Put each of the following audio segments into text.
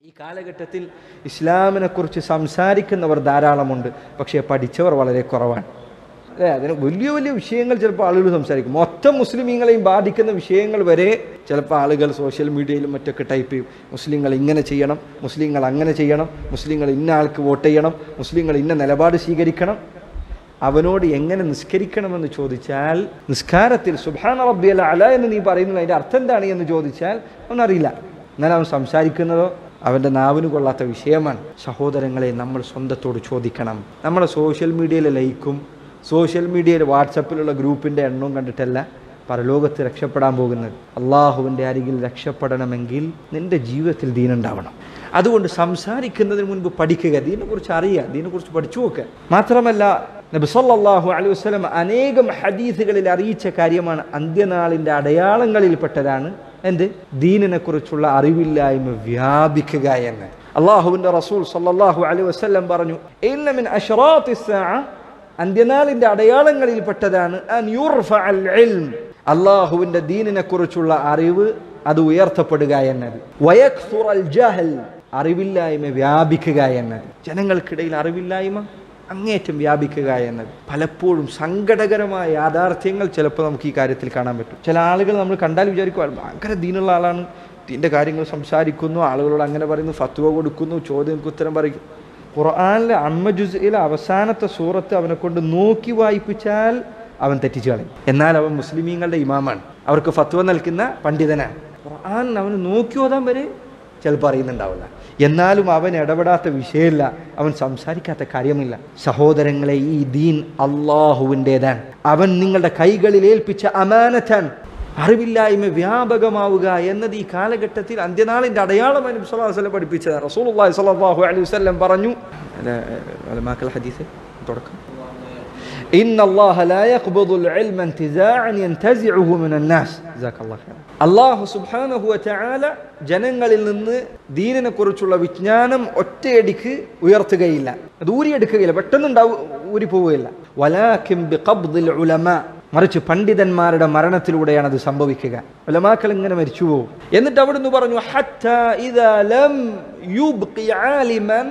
ഈ കാലഘട്ടത്തിൽ ഇസ്ലാമിനെ കുറിച്ച് സംസാരിക്കുന്നവർ ധാരാളമുണ്ട് പക്ഷേ പഠിച്ചവർ വളരെ കുറവാണ് അല്ലേ അതിന് വലിയ വലിയ വിഷയങ്ങൾ ചിലപ്പോൾ ആളുകൾ സംസാരിക്കും മൊത്തം മുസ്ലിമീങ്ങളെയും ബാധിക്കുന്ന വിഷയങ്ങൾ വരെ ചിലപ്പോൾ ആളുകൾ സോഷ്യൽ മീഡിയയിലും മറ്റൊക്കെ ടൈപ്പ് ചെയ്യും മുസ്ലിങ്ങൾ ഇങ്ങനെ ചെയ്യണം മുസ്ലിങ്ങൾ അങ്ങനെ ചെയ്യണം മുസ്ലിങ്ങൾ ഇന്ന ആൾക്ക് വോട്ട് ചെയ്യണം മുസ്ലിങ്ങൾ ഇന്ന നിലപാട് സ്വീകരിക്കണം അവനോട് എങ്ങനെ നിസ്കരിക്കണമെന്ന് ചോദിച്ചാൽ നിസ്കാരത്തിൽ സുബാന റബ്ബിയൽ അല എന്ന് നീ പറയുന്നത് അതിൻ്റെ അർത്ഥം എന്താണ് എന്ന് ചോദിച്ചാൽ അവനറിയില്ല എന്നാൽ അവൻ സംസാരിക്കുന്നതോ അവൻ്റെ നാവിന് കൊള്ളാത്ത വിഷയമാണ് സഹോദരങ്ങളെ നമ്മൾ സ്വന്തത്തോട് ചോദിക്കണം നമ്മുടെ സോഷ്യൽ മീഡിയയിലെ ലൈക്കും സോഷ്യൽ മീഡിയയിൽ വാട്സപ്പിലുള്ള ഗ്രൂപ്പിൻ്റെ എണ്ണവും കണ്ടിട്ടല്ല പരലോകത്ത് രക്ഷപ്പെടാൻ പോകുന്നത് അള്ളാഹുവിൻ്റെ അരികിൽ രക്ഷപ്പെടണമെങ്കിൽ നിന്റെ ജീവിതത്തിൽ ദീനുണ്ടാവണം അതുകൊണ്ട് സംസാരിക്കുന്നതിന് മുൻപ് പഠിക്കുക ദീനെക്കുറിച്ച് അറിയുക ദീനെക്കുറിച്ച് പഠിച്ചു നോക്കുക മാത്രമല്ല നബി സല്ലല്ലാഹു അലൈഹി വസല്ലം അനേകം ഹദീസുകളിൽ അറിയിച്ച കാര്യമാണ് അന്ത്യനാളിൻ്റെ അടയാളങ്ങളിൽപ്പെട്ടതാണ് എന്ത് ദീനിനെ കുറിച്ചുള്ള അറിവില്ലായ്മ വ്യാപിക്കുക എന്ന് അള്ളാഹുവിൻ്റെ റസൂൽ സല്ലല്ലാഹു അലൈഹി വസല്ലം പറഞ്ഞു ഇന്ന മിൻ അശ്റാത്തിസ് സാഅ അന്ത്യനാളിൻ്റെ അടയാളങ്ങളിൽപ്പെട്ടതാണ് അൻ യുർഫഅൽ ഇൽം അള്ളാഹുവിൻ്റെ ദീനിനെ കുറിച്ചുള്ള അറിവ് അത് ഉയർത്തപ്പെടുക എന്നത് വയക്സുറൽ ജഹൽ അറിവില്ലായ്മ വ്യാപിക്കുക എന്നത് ജനങ്ങൾക്കിടയിൽ അറിവില്ലായ്മ അങ്ങേറ്റം വ്യാപിക്കുക എന്നത് പലപ്പോഴും സങ്കടകരമായ യാഥാർത്ഥ്യങ്ങൾ ചിലപ്പോൾ നമുക്ക് ഈ കാര്യത്തിൽ കാണാൻ പറ്റും ചില ആളുകൾ നമ്മൾ കണ്ടാൽ വിചാരിക്കും "അയാൾ ഭയങ്കര ദീനുള്ള ആളാണ് ദീൻ്റെ കാര്യങ്ങൾ സംസാരിക്കുന്നു ആളുകളോട് അങ്ങനെ പറയുന്നു ഫത്വ കൊടുക്കുന്നു ചോദ്യങ്ങൾക്ക് ഉത്തരം പറയും ഖുർആാനിലെ അമ്മ ജുസയിലെ അവസാനത്തെ സൂറത്ത് അവനെ കൊണ്ട് നോക്കി വായിപ്പിച്ചാൽ അവൻ തെറ്റിച്ചു കളയും എന്നാൽ അവൻ മുസ്ലിമീങ്ങളുടെ ഇമാമാണ് അവർക്ക് ഫത്വ നൽകുന്ന പണ്ഡിതനാണ് ഖുർആൻ അവന് നോക്കി ഓതാൻ വരെ ചിലപ്പോൾ അറിയുന്നുണ്ടാവില്ല എന്നാലും അവൻ ഇടപെടാത്ത വിഷയമില്ല അവൻ സംസാരിക്കാത്ത കാര്യമില്ല സഹോദരങ്ങളെ ഈ ദീൻ അള്ളാഹുവിൻ്റെതാണ് അവൻ നിങ്ങളുടെ കൈകളിൽ ഏൽപ്പിച്ച അമാനത്താൻ അറിവില്ലായ്മ വ്യാപകമാവുക എന്നത് ഈ കാലഘട്ടത്തിൽ അന്ത്യനാളിൻ്റെ അടയാളം അനുബ് സ്വലാഹു പഠിപ്പിച്ചത് റസൂൽ സ്വല്ലല്ലാഹു അലൈഹി വസല്ലം പറഞ്ഞു അലമാക്കൽ ഹദീസ് തുടക്കം إن الله لا يقبض العلم انتزاعا ينتزعه من الناس جزاك الله خير അള്ളാഹു സുബ്ഹാനഹു വതആല ജനങ്ങളിൽ നിന്ന് ദീനിനെ കുറിച്ചുള്ള വിജ്ഞാനം ഒറ്റയടിക്ക് ഉയർത്തുകയില്ല അത് ഊരിയെടുക്കുകയില്ല പെട്ടെന്ന് ഉണ്ടാവും ഊരി പോവുകയില്ല വലാകിം ബിഖബ്ദിൽ ഉലമ മറിച്ച് പണ്ഡിതന്മാരുടെ മരണത്തിലൂടെയാണ് അത് സംഭവിക്കുക ഉലമാക്കൾ ഇങ്ങനെ മരിച്ചു പോകും എന്നിട്ട് അവിടുന്ന് പറഞ്ഞു ഹത്താ ഇദാ ലം യുബ്ഖി ആലിമൻ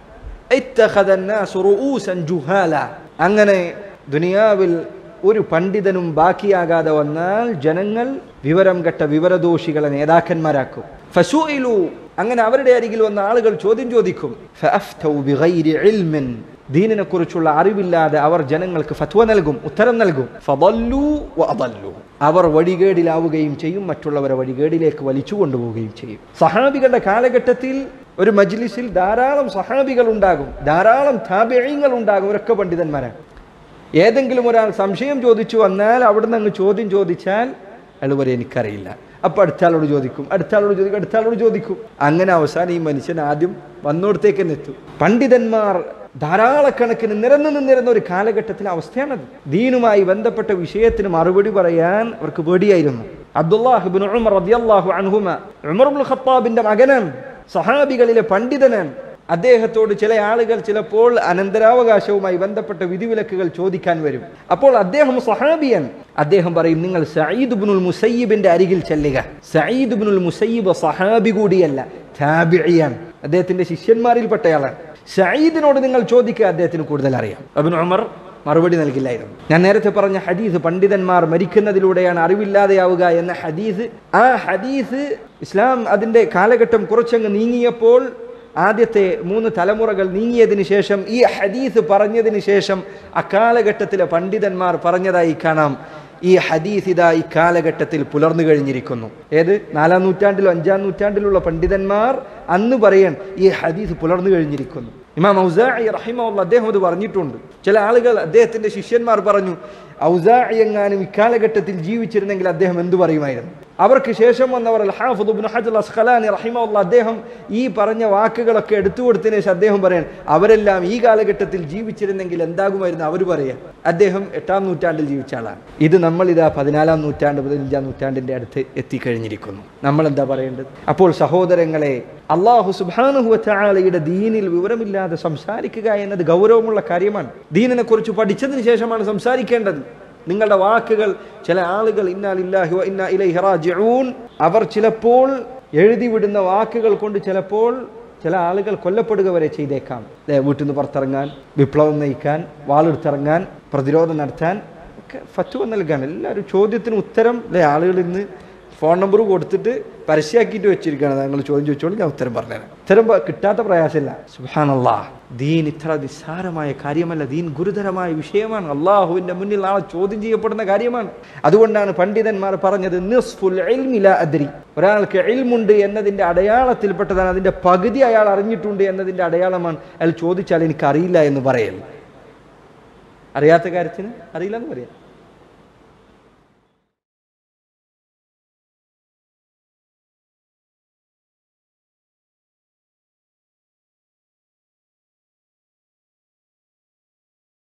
ഇത്തഖദ الناس رؤوسا جهالا അങ്ങനെ ദുനിയാവിൽ ഒരു പണ്ഡിതനും ബാക്കിയാകാതെ വന്നാൽ ജനങ്ങൾ വിവരം കെട്ട വിവരദോഷികളെ നേതാക്കന്മാരാക്കും ഫസൂഇലു അങ്ങനെ അവരുടെ അരികിൽ വന്ന ആളുകൾ ചോദ്യം ചോദിക്കും ഫഅഫ്തൗ ബിഗൈരി ഇൽമിൻ ദീനിനെ കുറിച്ചുള്ള അറിവില്ലാതെ അവർ ജനങ്ങൾക്ക് ഫത്വ നൽകും ഉത്തരം നൽകും ഫദല്ലു വഅദല്ലു അവർ വഴികേടിലാവുകയും ചെയ്യും മറ്റുള്ളവരെ വഴികേടിലേക്ക് വലിച്ചു കൊണ്ടുപോവുകയും ചെയ്യും സഹാബികളുടെ കാലഘട്ടത്തിൽ ഒരു മജ്ലിസിൽ ധാരാളം സഹാബികൾ ഉണ്ടാകും ധാരാളം താപേയങ്ങൾ ഉണ്ടാകും അവരൊക്കെ പണ്ഡിതന്മാരാണ് ഏതെങ്കിലും ഒരാൾ സംശയം ചോദിച്ചു വന്നാൽ അവിടുന്ന് അങ്ങ് ചോദ്യം ചോദിച്ചാൽ അയാൾ വരെ എനിക്കറിയില്ല അപ്പൊ അടുത്താളോട് ചോദിക്കും അടുത്താളോട് ചോദിക്കും അടുത്താളോട് ചോദിക്കും അങ്ങനെ അവസാനം ഈ മനുഷ്യൻ ആദ്യം വന്നോടത്തേക്ക് തന്നെ എത്തും പണ്ഡിതന്മാർ ധാരാളക്കണക്കിന് നിരന്നു നിന്നിരുന്ന ഒരു കാലഘട്ടത്തിലെ അവസ്ഥയാണത് ദീനുമായി ബന്ധപ്പെട്ട വിഷയത്തിന് മറുപടി പറയാൻ അവർക്ക് പേടിയായിരുന്നു അബ്ദുല്ലാഹിബിൻ ഉമർ റളിയല്ലാഹു അൻഹുമ ഉമർ ഇബ്നുൽ ഖത്താബിന്റെ മകനാണ് സഹാബികളിലെ പണ്ഡിതനാണ് അദ്ദേഹത്തോട് ചില ആളുകൾ ചിലപ്പോൾ അനന്തരാവകാശവുമായി ബന്ധപ്പെട്ട വിധിവിലക്കുകൾ ചോദിക്കാൻ വരും അപ്പോൾ അദ്ദേഹം സഹാബിയൻ അദ്ദേഹം പറയും നിങ്ങൾ സയ്യിദ് ബിനുൽ മുസയ്യിബിന്റെ അരികിൽ ചെല്ലുക സയ്യിദ് ബിനുൽ മുസയ്യിബ് സഹാബി കൂടിയല്ല താബിഴിയാണ് അദ്ദേഹത്തിന്റെ ശിഷ്യന്മാരിൽപ്പെട്ടയാളാണ് സയ്യിദിനോട് നിങ്ങൾ ചോദിക്കുക അദ്ദേഹത്തിന് കൂടുതൽ അറിയാം അബിൻ ഉമർ മറുപടി നൽകില്ലായിരുന്നു ഞാൻ നേരത്തെ പറഞ്ഞ ഹദീസ് പണ്ഡിതന്മാർ മരിക്കുന്നതിലൂടെയാണ് അറിവില്ലാതെയാവുക എന്ന ഹദീസ് ആ ഹദീസ് ഇസ്ലാം അതിന്റെ കാലഘട്ടം കുറച്ചങ്ങ് നീങ്ങിയപ്പോൾ ആദ്യത്തെ മൂന്ന് തലമുറകൾ നീങ്ങിയതിന് ശേഷം ഈ ഹദീസ് പറഞ്ഞതിന് ശേഷം അക്കാലഘട്ടത്തിലെ പണ്ഡിതന്മാർ പറഞ്ഞതായി കാണാം ഈ ഹദീസ് ഇതാ ഈ കാലഘട്ടത്തിൽ പുലർന്നു കഴിഞ്ഞിരിക്കുന്നു ഏത് നാലാം നൂറ്റാണ്ടിലോ അഞ്ചാം നൂറ്റാണ്ടിലുള്ള പണ്ഡിതന്മാർ അന്ന് പറയാൻ ഈ ഹദീസ് പുലർന്നു കഴിഞ്ഞിരിക്കുന്നു ഇമാം ഔസായി റഹിമുള്ള അദ്ദേഹം അത് പറഞ്ഞിട്ടുണ്ട് ചില ആളുകൾ അദ്ദേഹത്തിന്റെ ശിഷ്യന്മാർ പറഞ്ഞു ഔസായി എങ്ങാനും ഇക്കാലഘട്ടത്തിൽ ജീവിച്ചിരുന്നെങ്കിൽ അദ്ദേഹം എന്തു പറയുമായിരുന്നു അവർക്ക് ശേഷം വന്നവർ ഹാഫുദ് ഇബ്നു ഹജർ അസ്ഖലാനി റഹിമുള്ള അദ്ദേഹം ഈ പറഞ്ഞ വാക്കുകളൊക്കെ എടുത്തു കൊടുത്തതിന് ശേഷം അദ്ദേഹം പറയാൻ അവരെല്ലാം ഈ കാലഘട്ടത്തിൽ ജീവിച്ചിരുന്നെങ്കിൽ എന്താകുമായിരുന്നു അവർ പറയാൻ അദ്ദേഹം എട്ടാം നൂറ്റാണ്ടിൽ ജീവിച്ച ആളാണ് ഇത് നമ്മൾ ഇതാ പതിനാലാം നൂറ്റാണ്ട് പതിനഞ്ചാം നൂറ്റാണ്ടിന്റെ അടുത്ത് എത്തിക്കഴിഞ്ഞിരിക്കുന്നു നമ്മൾ എന്താ പറയേണ്ടത് അപ്പോൾ സഹോദരങ്ങളെ അള്ളാഹു സുബാനുഹുവലയുടെ ദീനിൽ വിവരമില്ലാതെ സംസാരിക്കുക എന്നത് ഗൗരവമുള്ള കാര്യമാണ് ദീനിനെ കുറിച്ച് പഠിച്ചതിന് ശേഷമാണ് സംസാരിക്കേണ്ടത് നിങ്ങളുടെ വാക്കുകൾ ചില ആളുകൾ ഇന്നാലില്ലാഹി വ ഇന്നാ ഇലൈഹി റാജിഊൻ അവർ ചിലപ്പോൾ എഴുതി വിടുന്ന വാക്കുകൾ കൊണ്ട് ചിലപ്പോൾ ചില ആളുകൾ കൊല്ലപ്പെടുക വരെ ചെയ്തേക്കാം അല്ലേ വീട്ടിൽ നിന്ന് പുറത്തിറങ്ങാൻ വിപ്ലവം നയിക്കാൻ വാളെടുത്തിറങ്ങാൻ പ്രതിരോധം നടത്താൻ ഒക്കെ ഫത്വ നൽകാൻ എല്ലാവരും ചോദ്യത്തിന് ഉത്തരം അല്ലേ ആളുകൾ ഇന്ന് ഫോൺ നമ്പർ കൊടുത്തിട്ട് പരസ്യമാക്കിയിട്ട് വെച്ചിരിക്കുകയാണ് നിങ്ങൾ ചോദ്യം ചോദിച്ചോളൂ ഞാൻ ഉത്തരം പറഞ്ഞുതരാം ഉത്തരം പ- കിട്ടാത്ത പ്രയാസമില്ല സുഹാനല്ലാ ദീൻ ഇത്ര നിസ്സാരമായ കാര്യമല്ല ദീൻ ഗുരുതരമായ വിഷയമാണ് അള്ളാഹുവിൻ്റെ മുന്നിൽ നാളെ ചോദ്യം ചെയ്യപ്പെടുന്ന കാര്യമാണ് അതുകൊണ്ടാണ് പണ്ഡിതന്മാർ പറഞ്ഞത് നിസ്ഫുൽ ഇൽമി ലാ അദ്രി ഒരാൾക്ക് ഇൽമുണ്ട് എന്നതിൻ്റെ അടയാളത്തിൽപ്പെട്ടതാണ് അതിൻ്റെ പകുതി അയാൾ അറിഞ്ഞിട്ടുണ്ട് എന്നതിൻ്റെ അടയാളമാണ് അയാൾ ചോദിച്ചാൽ എനിക്കറിയില്ല എന്ന് പറയൽ അറിയാത്ത കാര്യത്തിന് അറിയില്ല എന്ന് പറയാം